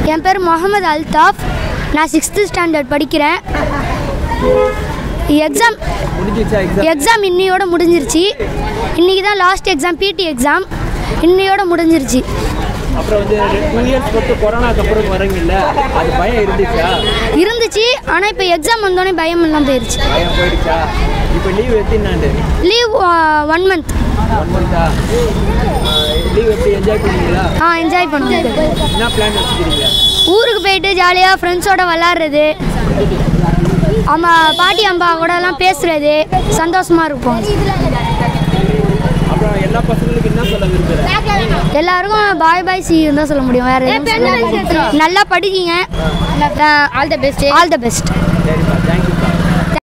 என் பேர் முகமது அல்தாஃப் நான் sixth standard படிக்கிறேன் எக்ஸாம் முடிஞ்சிச்சா எக்ஸாம் எக்ஸாம் இன்னையோட முடிஞ்சிருச்சு இன்றைக்கி தான் லாஸ்ட் எக்ஸாம் பிடி எக்ஸாம் இன்னையோட முடிஞ்சிருச்சு அப்புறம் வந்து டூ இயர்ஸ் போட்டு கொரோனாக்கு அப்புறம் வரீங்கல்ல அது பயம் இருந்துச்சா இருந்துச்சு ஆனால் இப்போ எக்ஸாம் வந்தோடனே பயம் எல்லாம் போயிருச்சு பயம் போயிடுச்சா இப்போ லீவ் எத்தனை நாண்டு லீவ் ஒன் மந்த் ஒன் மந்த்தா லீவ் எப்படி என்ஜாய் பண்ணீங்களா ஆ என்ஜாய் பண்ணுவோம் என்ன பிளான் வச்சுக்கிறீங்க ஊருக்கு போயிட்டு ஜாலியாக ஃப்ரெண்ட்ஸோட விளாட்றது அம்மா பாட்டி அம்பா கூடலாம் பேசுறது சந்தோஷமாக இருப்போம் அப்புறம் எல்லா பசங்களுக்கும் என்ன சொல்ல விரும்புகிறேன் எல்லாருக்கும் பாய் பாய் சி தான் சொல்ல முடியும் வேற எதுவும் சொல்ல முடியாது. நல்லா படிக்கிங்க all the best all the best சரிப்பா தேங்க்யூப்பா